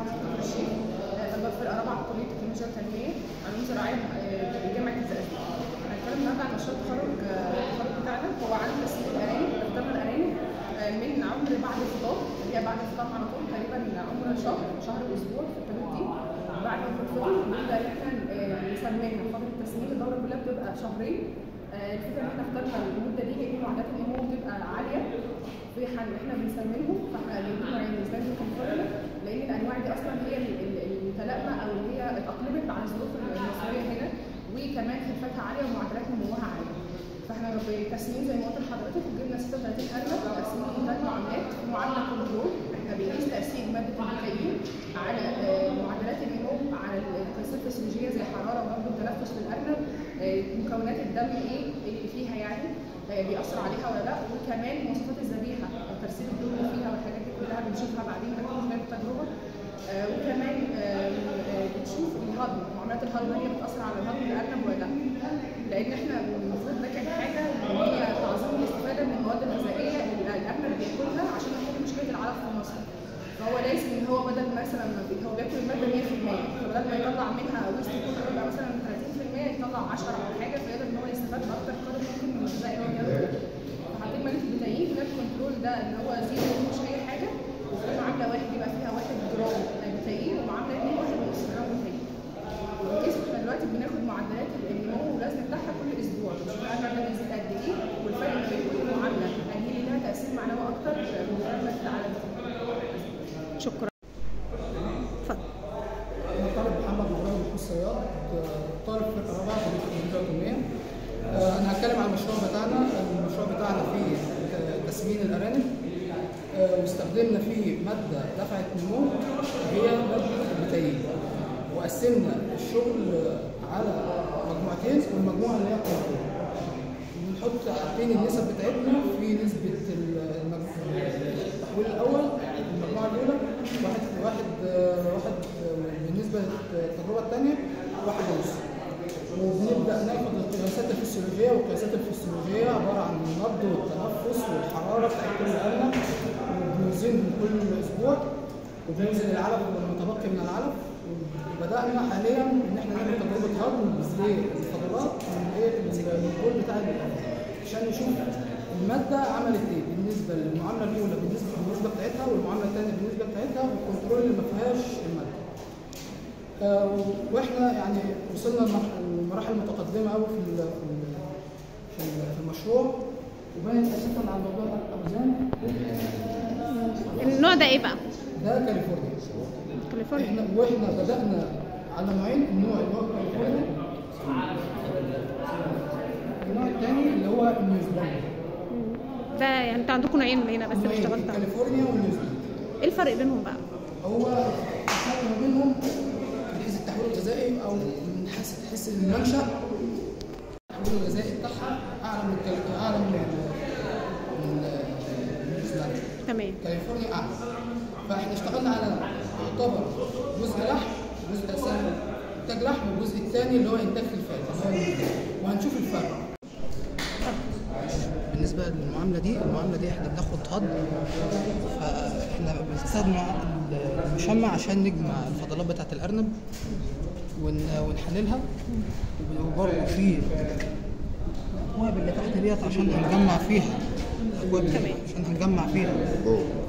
محافظه كفر الشيخ آه، طالبه فرقه رابعه في كليه التكنولوجيا والتنميه علوم زراعيه آه، بجامعه الزقازيق هنتكلم النهارده عن مشروع التخرج آه، التخرج بتاعنا هو عن تسليم الارانب اخترنا الارانب آه، من عمر بعد الفطام اللي هي بعد الفطام على طول تقريبا عمر شهر شهر واسبوع في الحدود دي بعد ما بتفطم بنبدا ان احنا آه، نسميها فتره التسمين الدوره كلها بتبقى شهرين آه، الفكره ان احنا اخترنا المده دي لان معدلات النمو بتبقى عاليه في حال احنا بنسمنهم فاحنا جايبين نوعين اسباني وكونفورمال لان الانواع دي اصلا هي ال- ال- المتلائمه او اللي هي اتاقلمت على الظروف المصريه هنا وكمان خلفتها عاليه ومعدلات نموها عاليه فاحنا بتسمين زي ما قلت لحضرتك جبنا 36 ارنب تقسيمهم ثلاث معاملات معامله كنترول احنا بنقيس تاثير ماده البروتين على آه، معدلات النمو على القياسات الفسيولوجيه زي حراره ونبض التنفس للارنب آه، مكونات الدم ايه اللي فيها يعني آه، بيأثر عليها ولا لا وكمان مواصفات الذبيحه ترسيب الدهون اللي فيها والحاجات دي كلها بنشوفها بعدين بنكون خلال التجربه آه، وكمان آه، آه، بتشوف الهضم معاملات الهضم هي بتأثر على الهضم الارنب ولا لا لان احنا المفروض ده كان حاجه اللي هي تعظيم الاستفاده من المواد الغذائيه اللي الارنب بياكلها عشان نحل مشكله العلف في مصر فهو لازم ان هو بدل مثلا ما بي- هو بياكل الماده 100% فبدل ما يطلع منها ويست كل يبقى مثلا 30% يطلع 10 او حاجه فيقدر ان هو يستفاد باكتر قدر ممكن من الغذاء اللي هو بياكله فحاطين ماده البتايين في كنترول ده ان هو زيرو مش اي حاجه وفي معامله واحد يبقى فيها 1 جرام بتايين ومعامله 2 1.5 جرام بتايين الجسم احنا دلوقتي بناخد معدلات النمو والوزن بتاعها كل اسبوع بنشوف الارنب ده بيزيد قد ايه والفرق ما بين كل معامله هل هي لها تاثير معنوي اكتر مقارنه على شكرا اتفضل أنا طالب محمد مروان محمود صياد آه، طالب فرقة رابعة في الكلية الحكومية. آه، أنا هتكلم عن المشروع بتاعنا، المشروع بتاعنا فيه آه، تسمين الأرانب آه، واستخدمنا فيه مادة دفعة نمو هي مادة البتايين وقسمنا الشغل آه، على مجموعتين والمجموعة اللي هي الكنترول. بنحط عارفين النسب بتاعتنا في نسبة المج- التحويل الأول المجموعة الأولى واحد واحد آه، واحد آه، بالنسبة للتجربة الثانية واحد ونص وبنبدأ ناخد القياسات الفسيولوجية والقياسات الفسيولوجية عبارة عن النبض والتنفس والحرارة بتاعت كل أرنب وبنوزنهم كل أسبوع وبننزل العلف والمتبقي من العلف وبدأنا حاليا إن إحنا نعمل تجربة هضم للفضلات من إيه من الكل بتاع الأرنب عشان نشوف المادة عملت إيه بالنسبة للمعاملة الأولى بالنسبة بالنسبة بتاعتها والمعاملة الثانية بالنسبة بتاعتها والكنترول اللي ما فيهاش المادة. آه، واحنا يعني وصلنا لمرح- لمراحل متقدمه قوي في ال- في ال- في ال- في المشروع وبانت اساسا على موضوع الاوزان النوع ده ايه بقى؟ ده كاليفورنيا كاليفورنيا احنا واحنا بدانا على نوعين النوع اللي هو كاليفورنيا النوع الثاني اللي هو نيوزيلندا ده يعني انتوا عندكم نوعين هنا بس اللي نوعين، اشتغلت عليه كاليفورنيا ونيوزيلندا ايه الفرق بينهم بقى؟ هو الفرق ما بينهم من حيث التحويل الغذائي او من حيث حيث المنشا التحويل الغذائي بتاعها اعلى من الكال- اعلى من من نيوزيلندا تمام كاليفورنيا اعلى فاحنا اشتغلنا على يعتبر جزء لحم جزء اساسي انتاج لحم والجزء الثاني اللي هو انتاج خلفات اللي هو الميت. وهنشوف الفرق بالنسبه للمعامله دي المعامله دي احنا بناخد هضم فاحنا بنستخدم المشمع عشان نجمع الفضلات بتاعه الارنب ون- ونحللها وبرضه في الاكواب اللي تحت ديت عشان هنجمع فيها الاكواب دي تمام. عشان هنجمع فيها